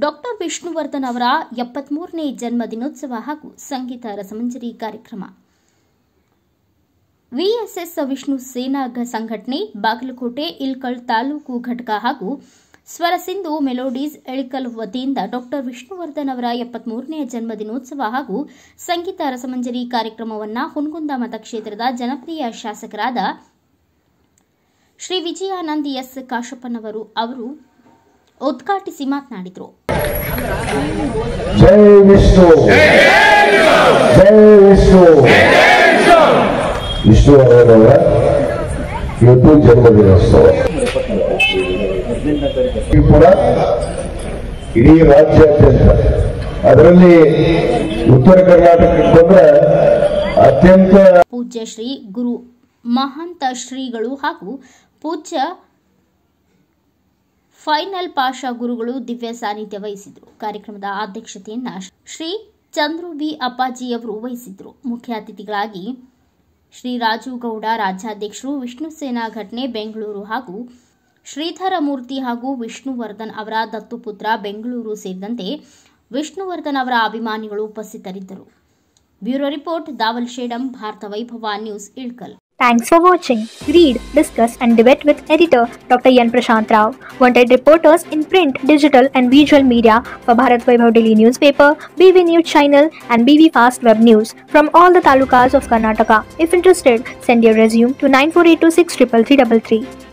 Doctor Vishnuvardhan ಅವರ ಎಪ್ಪತ್ಮೂರನೇ ಜನ್ಮ ದಿನೋತ್ಸವ ಹಾಗೂ ಸಂಗೀತ ರಸಮಂಜರಿ ಕಾರ್ಯಕ್ರಮ ವಿಎಸ್ಎಸ್ ವಿಷ್ಣು ಸೇನಾ ಘ- ಸಂಘಟನೆ ಬಾಗಲಕೋಟೆ ಇಲ್ಕಲ್ ತಾಲೂಕು ಘಟಕ ಹಾಗೂ ಸ್ವರಸಿಂಧು ಮೆಲೋಡೀಸ್ ಎಳಿಕಲ್ ವತಿಯಿಂದ ಡಾಕ್ಟರ್ ವಿಷ್ಣುವರ್ಧನ್ ಅವರ ಎಪ್ಪತ್ಮೂರನೇ ಜನ್ಮ ದಿನೋತ್ಸವ ಹಾಗೂ ಸಂಗೀತ ರಸಮಂಜರಿ ಕಾರ್ಯಕ್ರಮವನ್ನು ಹುನಗುಂದ ಮತಕ್ಷೇತ್ರದ ಜನಪ್ರಿಯ ಶಾಸಕರಾದ ಶ್ರೀ ವಿಜಯಾನಂದ್ ಎಸ್ ಕಾಶಪ್ಪನವರು ಅವರು ಉದ್ಘಾಟಿಸಿ ಮಾತನಾಡಿದರು ಜೈ ವಿಷ್ಣು ಜೈ ವಿಷ್ಣು ವಿಷ್ಣುವರ್ಧನವರ ಇವತ್ತು ಜನ್ಮದಿನೋತ್ಸವ ಈ ಕೂಡ ಇಡೀ ರಾಜ್ಯಾದ್ಯಂತ ಅದರಲ್ಲಿ ಉತ್ತರ ಕರ್ನಾಟಕಕ್ಕೆ ಬಂದ್ರೆ ಅತ್ಯಂತ ಪೂಜ್ಯ ಶ್ರೀ ಗುರು ಮಹಂತ ಶ್ರೀಗಳು ಹಾಗೂ ಪೂಜ್ಯ ಫೈನಲ್ ಪಾಷಾ ಗುರುಗಳು ದಿವ್ಯ ಸಾನ್ನಿಧ್ಯ ವಹಿಸಿದ್ರು ಕಾರ್ಯಕ್ರಮದ ಅಧ್ಯಕ್ಷತೆಯನ್ನ ಶ್ರೀ ಚಂದ್ರು ಬಿ ಅಪ್ಪಾಜಿಯವರು ವಹಿಸಿದ್ರು ಮುಖ್ಯ ಅತಿಥಿಗಳಾಗಿ ಶ್ರೀ ರಾಜು ಗೌಡ ರಾಜ್ಯಾಧ್ಯಕ್ಷರು ವಿಷ್ಣು ಸೇನಾ ಘಟನೆ ಬೆಂಗಳೂರು ಹಾಗೂ ಶ್ರೀಧರ ಮೂರ್ತಿ ಹಾಗೂ ವಿಷ್ಣುವರ್ಧನ್ ಅವರ ದತ್ತುಪುತ್ರ ಬೆಂಗಳೂರು ಸೇರಿದಂತೆ ವಿಷ್ಣುವರ್ಧನ್ ಅವರ ಅಭಿಮಾನಿಗಳು ಉಪಸ್ಥಿತರಿದ್ದರು bureau report Daval Shedam Bharata Vaibhava news Ilkal Thanks for watching. Read, discuss, and debate with editor Dr. Yan Prashant Rao. Wanted reporters in print, digital, and visual media for Bharat Vaibhav Daily newspaper, BV News channel, and BV Fast Web News from all the talukas of Karnataka. If interested, send your resume to 9482633333.